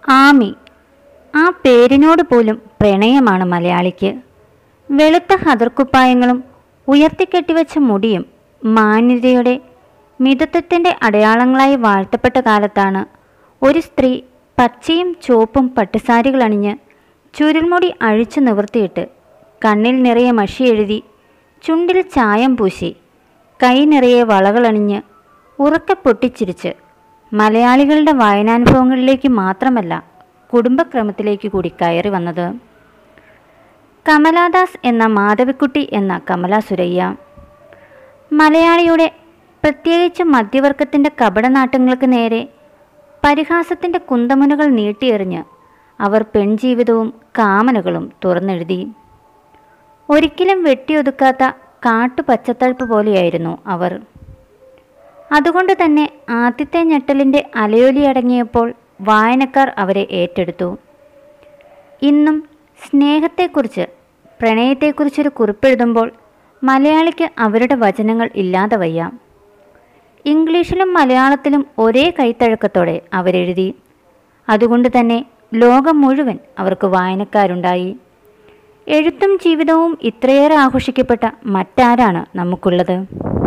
ആമി ആ പേരിനോട് പോലും പ്രണയമാണ് മലയാളിക്ക് വെളുത്ത ഹതിർക്കുപ്പായങ്ങളും ഉയർത്തിക്കെട്ടിവെച്ച മുടിയും മാന്യതയുടെ മിതത്വത്തിൻ്റെ അടയാളങ്ങളായി വാഴ്ത്തപ്പെട്ട കാലത്താണ് ഒരു സ്ത്രീ പച്ചയും ചുവപ്പും പട്ടുസാരികൾ അണിഞ്ഞ് ചുരുൾമുടി അഴിച്ചു നിവർത്തിയിട്ട് കണ്ണിൽ നിറയെ മഷി എഴുതി ചുണ്ടിൽ ചായം പൂശി കൈ നിറയെ വളകളണിഞ്ഞ് ഉറക്കെ പൊട്ടിച്ചിരിച്ച് മലയാളികളുടെ വായനാനുഭവങ്ങളിലേക്ക് മാത്രമല്ല കുടുംബക്രമത്തിലേക്ക് കൂടി കയറി വന്നത് കമലാദാസ് എന്ന മാധവിക്കുട്ടി എന്ന കമല സുരയ്യ മലയാളിയുടെ പ്രത്യേകിച്ച് മധ്യവർഗത്തിൻ്റെ കപടനാട്ടങ്ങൾക്ക് നേരെ പരിഹാസത്തിൻ്റെ കുന്തമുനകൾ നീട്ടിയെറിഞ്ഞ് അവർ പെൺജീവിതവും കാമനകളും തുറന്നെഴുതി ഒരിക്കലും വെട്ടിയൊതുക്കാത്ത കാട്ടുപച്ചത്തഴുപ്പ് പോലെയായിരുന്നു അവർ അതുകൊണ്ട് തന്നെ ആദ്യത്തെ ഞെട്ടലിൻ്റെ അലയൊലി അടങ്ങിയപ്പോൾ വായനക്കാർ അവരെ ഏറ്റെടുത്തു ഇന്നും സ്നേഹത്തെക്കുറിച്ച് പ്രണയത്തെക്കുറിച്ചൊരു കുറിപ്പെഴുതുമ്പോൾ മലയാളിക്ക് അവരുടെ വചനങ്ങൾ ഇല്ലാതെ വയ്യ ഇംഗ്ലീഷിലും മലയാളത്തിലും ഒരേ കൈത്തഴക്കത്തോടെ അവരെഴുതി അതുകൊണ്ട് തന്നെ ലോകം മുഴുവൻ അവർക്ക് വായനക്കാരുണ്ടായി എഴുത്തും ജീവിതവും ഇത്രയേറെ ആഘോഷിക്കപ്പെട്ട മറ്റാരാണ് നമുക്കുള്ളത്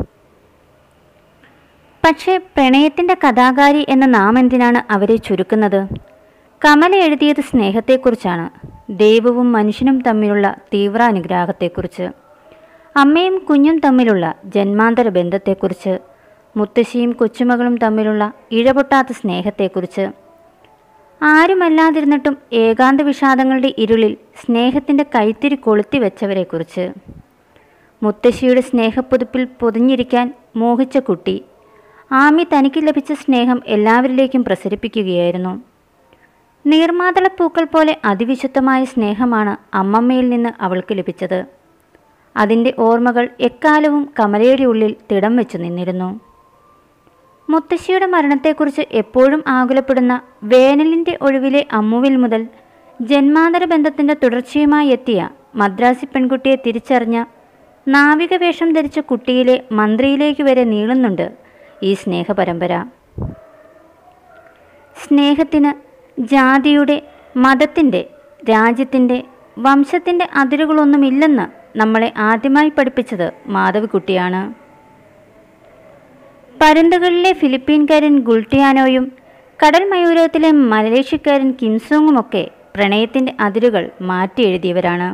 പക്ഷേ പ്രണയത്തിൻ്റെ കഥാകാരി എന്ന നാം എന്തിനാണ് അവരെ ചുരുക്കുന്നത് കമല എഴുതിയത് സ്നേഹത്തെക്കുറിച്ചാണ് ദൈവവും മനുഷ്യനും തമ്മിലുള്ള തീവ്രാനുഗ്രാഹത്തെക്കുറിച്ച് അമ്മയും കുഞ്ഞും തമ്മിലുള്ള ജന്മാന്തര ബന്ധത്തെക്കുറിച്ച് മുത്തശ്ശിയും കൊച്ചുമകളും തമ്മിലുള്ള ഇഴപൊട്ടാത്ത സ്നേഹത്തെക്കുറിച്ച് ആരുമല്ലാതിരുന്നിട്ടും ഏകാന്ത വിഷാദങ്ങളുടെ ഇരുളിൽ സ്നേഹത്തിൻ്റെ കൈത്തിരി കൊളുത്തി വെച്ചവരെക്കുറിച്ച് മുത്തശ്ശിയുടെ സ്നേഹപ്പുതുപ്പിൽ പൊതിഞ്ഞിരിക്കാൻ മോഹിച്ച കുട്ടി ആമി തനിക്ക് ലഭിച്ച സ്നേഹം എല്ലാവരിലേക്കും പ്രസരിപ്പിക്കുകയായിരുന്നു നീർമാതളപ്പൂക്കൾ പോലെ അതിവിശുദ്ധമായ സ്നേഹമാണ് അമ്മമ്മയിൽ നിന്ന് അവൾക്ക് ലഭിച്ചത് അതിൻ്റെ ഓർമ്മകൾ എക്കാലവും കമലയുടെ ഉള്ളിൽ തിടം വെച്ചു നിന്നിരുന്നു മുത്തശ്ശിയുടെ മരണത്തെക്കുറിച്ച് എപ്പോഴും ആകുലപ്പെടുന്ന വേനലിൻ്റെ ഒഴിവിലെ അമ്മുവിൽ മുതൽ ജന്മാന്തര ബന്ധത്തിൻ്റെ തുടർച്ചയുമായി എത്തിയ മദ്രാസി പെൺകുട്ടിയെ തിരിച്ചറിഞ്ഞ നാവിക വേഷം ധരിച്ച കുട്ടിയിലെ മന്ത്രിയിലേക്ക് വരെ നീളുന്നുണ്ട് ഈ സ്നേഹപരമ്പര സ്നേഹത്തിന് ജാതിയുടെ മതത്തിൻ്റെ രാജ്യത്തിൻ്റെ വംശത്തിൻ്റെ അതിരുകളൊന്നുമില്ലെന്ന് നമ്മളെ ആദ്യമായി പഠിപ്പിച്ചത് മാധവിക്കുട്ടിയാണ് പരുന്തുകളിലെ ഫിലിപ്പീൻകാരൻ ഗുൾട്ടിയാനോയും കടൽ മയൂരത്തിലെ മലേഷ്യക്കാരൻ കിംസോങ്ങുമൊക്കെ പ്രണയത്തിൻ്റെ അതിരുകൾ മാറ്റി എഴുതിയവരാണ്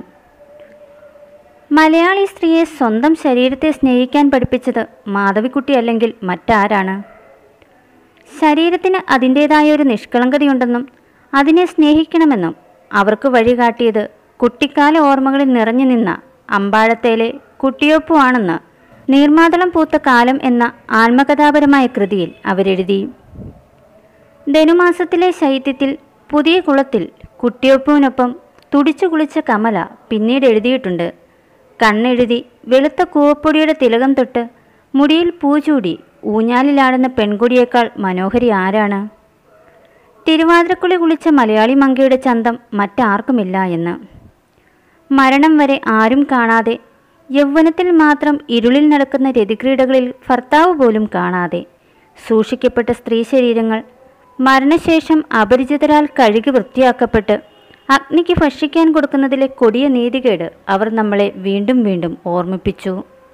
മലയാളി സ്ത്രീയെ സ്വന്തം ശരീരത്തെ സ്നേഹിക്കാൻ പഠിപ്പിച്ചത് മാധവിക്കുട്ടി അല്ലെങ്കിൽ മറ്റാരാണ് ശരീരത്തിന് അതിൻ്റേതായ ഒരു നിഷ്കളങ്കതയുണ്ടെന്നും അതിനെ സ്നേഹിക്കണമെന്നും അവർക്ക് വഴികാട്ടിയത് കുട്ടിക്കാല ഓർമ്മകളിൽ നിറഞ്ഞു നിന്ന അമ്പാഴത്തേലെ കുട്ടിയൊപ്പുവാണെന്ന് നീർമാതളം പൂത്ത കാലം എന്ന ആത്മകഥാപരമായ കൃതിയിൽ അവരെഴുതി ധനുമാസത്തിലെ ശൈത്യത്തിൽ പുതിയ കുളത്തിൽ കുട്ടിയൊപ്പുവിനൊപ്പം തുടിച്ചു കുളിച്ച കമല പിന്നീട് എഴുതിയിട്ടുണ്ട് കണ്ണെഴുതി വെളുത്ത കൂവപ്പൊടിയുടെ തിലകം തൊട്ട് മുടിയിൽ പൂചൂടി ഊഞ്ഞാലിലാടുന്ന പെൺകുടിയേക്കാൾ മനോഹരി ആരാണ് തിരുവാതിരക്കുളി കുളിച്ച മലയാളി മങ്കയുടെ ചന്തം മറ്റാർക്കുമില്ല എന്ന് മരണം വരെ ആരും കാണാതെ യൗവനത്തിൽ മാത്രം ഇരുളിൽ നടക്കുന്ന രതിക്രീഡകളിൽ ഭർത്താവ് പോലും കാണാതെ സൂക്ഷിക്കപ്പെട്ട സ്ത്രീ ശരീരങ്ങൾ മരണശേഷം അപരിചിതരാൽ കഴുകി വൃത്തിയാക്കപ്പെട്ട് അഗ്നിക്ക് ഭക്ഷിക്കാൻ കൊടുക്കുന്നതിലെ കൊടിയ നീതികേട് അവർ നമ്മളെ വീണ്ടും വീണ്ടും ഓർമ്മിപ്പിച്ചു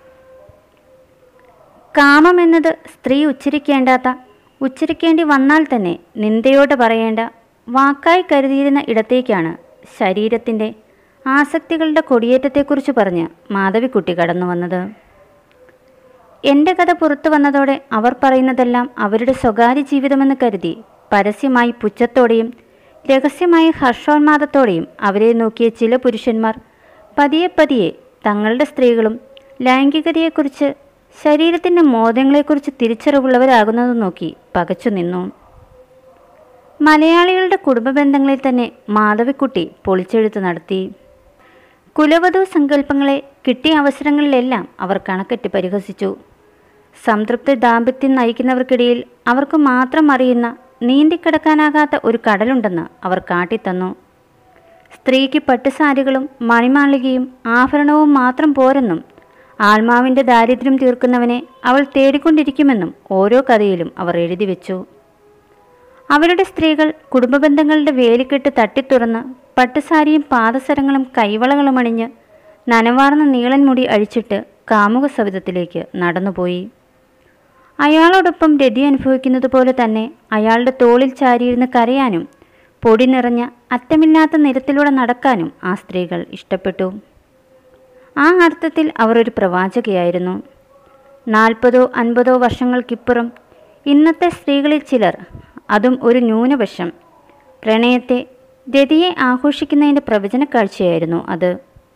കാമം എന്നത് സ്ത്രീ ഉച്ചരിക്കേണ്ടാത്ത ഉച്ചരിക്കേണ്ടി വന്നാൽ തന്നെ നിന്ദയോടെ പറയേണ്ട വാക്കായി കരുതിയിരുന്ന ഇടത്തേക്കാണ് ശരീരത്തിൻ്റെ ആസക്തികളുടെ കൊടിയേറ്റത്തെക്കുറിച്ച് പറഞ്ഞ് മാധവിക്കുട്ടി കടന്നു വന്നത് എൻ്റെ കഥ പുറത്തു വന്നതോടെ അവർ പറയുന്നതെല്ലാം അവരുടെ സ്വകാര്യ ജീവിതമെന്ന് കരുതി പരസ്യമായി പുച്ഛത്തോടെയും രഹസ്യമായി ഹർഷോന്മാദത്തോടെയും അവരെ നോക്കിയ ചില പുരുഷന്മാർ പതിയെ പതിയെ തങ്ങളുടെ സ്ത്രീകളും ലൈംഗികതയെക്കുറിച്ച് ശരീരത്തിൻ്റെ മോദങ്ങളെക്കുറിച്ച് തിരിച്ചറിവുള്ളവരാകുന്നത് നോക്കി പകച്ചു നിന്നു മലയാളികളുടെ കുടുംബ ബന്ധങ്ങളിൽ തന്നെ മാധവിക്കുട്ടി പൊളിച്ചെഴുത്ത് നടത്തി കുലവധു സങ്കല്പങ്ങളെ കിട്ടിയ അവസരങ്ങളിലെല്ലാം അവർ കണക്കെട്ടി പരിഹസിച്ചു സംതൃപ്തി ദാമ്പത്യം നയിക്കുന്നവർക്കിടയിൽ അവർക്ക് മാത്രം അറിയുന്ന നീന്തിക്കിടക്കാനാകാത്ത ഒരു കടലുണ്ടെന്ന് അവർ കാട്ടിത്തന്നു സ്ത്രീക്ക് പട്ടുസാരികളും മണിമാളികയും ആഭരണവും മാത്രം പോരെന്നും ആത്മാവിൻ്റെ ദാരിദ്ര്യം തീർക്കുന്നവനെ അവൾ തേടിക്കൊണ്ടിരിക്കുമെന്നും ഓരോ കഥയിലും അവർ എഴുതി വെച്ചു അവരുടെ സ്ത്രീകൾ കുടുംബബന്ധങ്ങളുടെ വേലിക്കെട്ട് തട്ടിത്തുറന്ന് പട്ടുസാരിയും പാദസരങ്ങളും കൈവളകളും അണിഞ്ഞ് നനവാർന്ന നീളൻ മുടി അഴിച്ചിട്ട് കാമുക സവിധത്തിലേക്ക് നടന്നുപോയി അയാളോടൊപ്പം രതി അനുഭവിക്കുന്നത് പോലെ തന്നെ അയാളുടെ തോളിൽ ചാരിയിരുന്ന് കരയാനും പൊടി നിറഞ്ഞ അറ്റമില്ലാത്ത നിരത്തിലൂടെ നടക്കാനും ആ സ്ത്രീകൾ ഇഷ്ടപ്പെട്ടു ആ അർത്ഥത്തിൽ അവർ ഒരു പ്രവാചകയായിരുന്നു നാൽപ്പതോ അൻപതോ വർഷങ്ങൾക്കിപ്പുറം ഇന്നത്തെ സ്ത്രീകളിൽ ചിലർ അതും ഒരു ന്യൂനപക്ഷം പ്രണയത്തെ രതിയെ ആഘോഷിക്കുന്നതിൻ്റെ പ്രവചന കാഴ്ചയായിരുന്നു അത്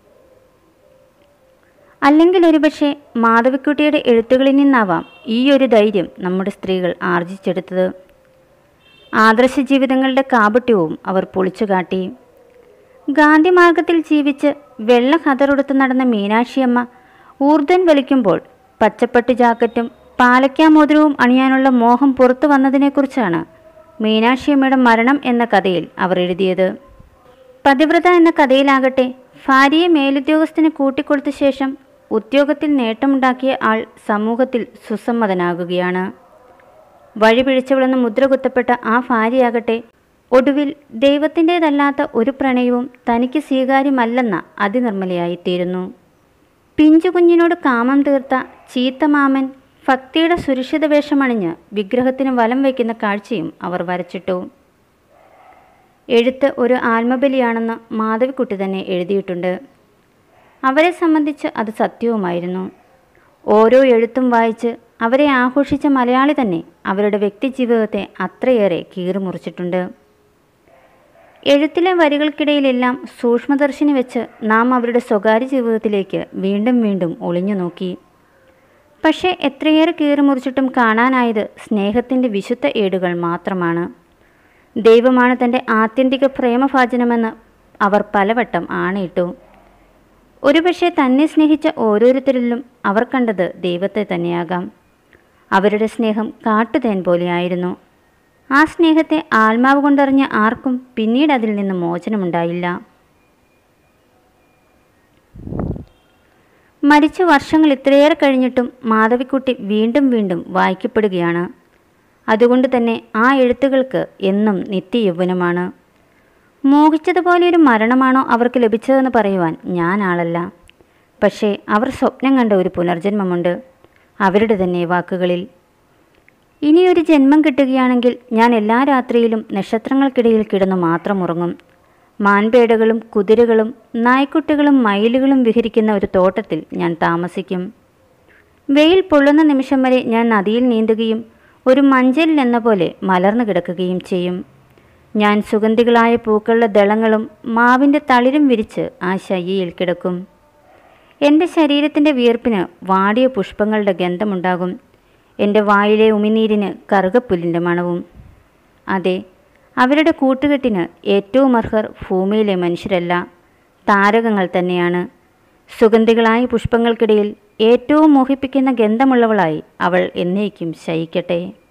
അല്ലെങ്കിൽ ഒരുപക്ഷെ മാധവിക്കുട്ടിയുടെ എഴുത്തുകളിൽ നിന്നാവാം ഈ ഒരു ധൈര്യം നമ്മുടെ സ്ത്രീകൾ ആർജിച്ചെടുത്തത് ആദർശ ജീവിതങ്ങളുടെ കാപട്യവും അവർ പൊളിച്ചുകാട്ടി ഗാന്ധി മാർഗത്തിൽ ജീവിച്ച് വെള്ള ഹതറുടുത്ത് നടന്ന മീനാക്ഷിയമ്മ ഊർധ്വൻ വലിക്കുമ്പോൾ പച്ചപ്പട്ട് ജാക്കറ്റും പാലക്കാമോതിരവും അണിയാനുള്ള മോഹം പുറത്തു വന്നതിനെക്കുറിച്ചാണ് മീനാക്ഷിയമ്മയുടെ മരണം എന്ന കഥയിൽ അവർ എഴുതിയത് പതിവ്രത എന്ന കഥയിലാകട്ടെ ഭാര്യയെ മേലുദ്യോഗസ്ഥന് കൂട്ടിക്കൊടുത്ത ശേഷം ഉദ്യോഗത്തിൽ നേട്ടമുണ്ടാക്കിയ ആൾ സമൂഹത്തിൽ സുസമ്മതനാകുകയാണ് വഴിപിഴച്ചവളെന്ന് മുദ്ര കുത്തപ്പെട്ട ആ ഭാര്യയാകട്ടെ ഒടുവിൽ ദൈവത്തിൻ്റേതല്ലാത്ത ഒരു പ്രണയവും തനിക്ക് സ്വീകാര്യമല്ലെന്ന അതിനിർമ്മലയായിത്തീരുന്നു പിഞ്ചു കുഞ്ഞിനോട് കാമം തീർത്ത ചീത്ത മാമൻ ഭക്തിയുടെ സുരക്ഷിത വേഷമണിഞ്ഞ് വിഗ്രഹത്തിന് വലം വയ്ക്കുന്ന കാഴ്ചയും അവർ വരച്ചിട്ടു എഴുത്ത് ഒരു ആത്മബലിയാണെന്ന് മാധവിക്കുട്ടി തന്നെ എഴുതിയിട്ടുണ്ട് അവരെ സംബന്ധിച്ച് അത് സത്യവുമായിരുന്നു ഓരോ എഴുത്തും വായിച്ച് അവരെ ആഘോഷിച്ച മലയാളി തന്നെ അവരുടെ വ്യക്തിജീവിതത്തെ അത്രയേറെ കീറിമുറിച്ചിട്ടുണ്ട് എഴുത്തിലെ വരികൾക്കിടയിലെല്ലാം സൂക്ഷ്മദർശിനി വെച്ച് നാം അവരുടെ സ്വകാര്യ ജീവിതത്തിലേക്ക് വീണ്ടും വീണ്ടും ഒളിഞ്ഞു നോക്കി പക്ഷേ എത്രയേറെ കീറിമുറിച്ചിട്ടും കാണാനായത് സ്നേഹത്തിൻ്റെ വിശുദ്ധ ഏടുകൾ മാത്രമാണ് ദൈവമാണ് തൻ്റെ ആത്യന്തിക പ്രേമഭാജനമെന്ന് അവർ പലവട്ടം ആണയിട്ടു ഒരുപക്ഷെ തന്നെ സ്നേഹിച്ച ഓരോരുത്തരിലും അവർ കണ്ടത് ദൈവത്തെ തന്നെയാകാം അവരുടെ സ്നേഹം കാട്ടുതേൻ പോലെയായിരുന്നു ആ സ്നേഹത്തെ ആത്മാവ് കൊണ്ടറിഞ്ഞ ആർക്കും പിന്നീട് അതിൽ നിന്ന് മോചനമുണ്ടായില്ല മരിച്ച വർഷങ്ങൾ ഇത്രയേറെ കഴിഞ്ഞിട്ടും മാധവിക്കുട്ടി വീണ്ടും വീണ്ടും വായിക്കപ്പെടുകയാണ് അതുകൊണ്ട് തന്നെ ആ എഴുത്തുകൾക്ക് എന്നും നിത്യയൗവനമാണ് മോഹിച്ചതുപോലെ ഒരു മരണമാണോ അവർക്ക് ലഭിച്ചതെന്ന് പറയുവാൻ ഞാൻ ആളല്ല പക്ഷേ അവർ സ്വപ്നം കണ്ട ഒരു പുനർജന്മമുണ്ട് അവരുടെ തന്നെ വാക്കുകളിൽ ഇനിയൊരു ജന്മം കിട്ടുകയാണെങ്കിൽ ഞാൻ എല്ലാ രാത്രിയിലും നക്ഷത്രങ്ങൾക്കിടയിൽ കിടന്നു മാത്രം ഉറങ്ങും മാൻപേടകളും കുതിരകളും നായ്ക്കുട്ടികളും മയിലുകളും വിഹരിക്കുന്ന ഒരു തോട്ടത്തിൽ ഞാൻ താമസിക്കും വെയിൽ പൊള്ളുന്ന നിമിഷം വരെ ഞാൻ നദിയിൽ നീന്തുകയും ഒരു മഞ്ചലിൽ എന്ന പോലെ മലർന്നു കിടക്കുകയും ചെയ്യും ഞാൻ സുഗന്ധികളായ പൂക്കളുടെ ദളങ്ങളും മാവിൻ്റെ തളിരും വിരിച്ച് ആ ശയ്യയിൽ കിടക്കും എൻ്റെ ശരീരത്തിൻ്റെ വിയർപ്പിന് വാടിയ പുഷ്പങ്ങളുടെ ഗന്ധമുണ്ടാകും എൻ്റെ വായിലെ ഉമിനീരിന് കറുകപ്പുല്ലിൻ്റെ മണവും അതെ അവരുടെ കൂട്ടുകെട്ടിന് ഏറ്റവും അർഹർ ഭൂമിയിലെ മനുഷ്യരല്ല താരകങ്ങൾ തന്നെയാണ് സുഗന്ധികളായ പുഷ്പങ്ങൾക്കിടയിൽ ഏറ്റവും മോഹിപ്പിക്കുന്ന ഗന്ധമുള്ളവളായി അവൾ എന്നേക്കും ശയിക്കട്ടെ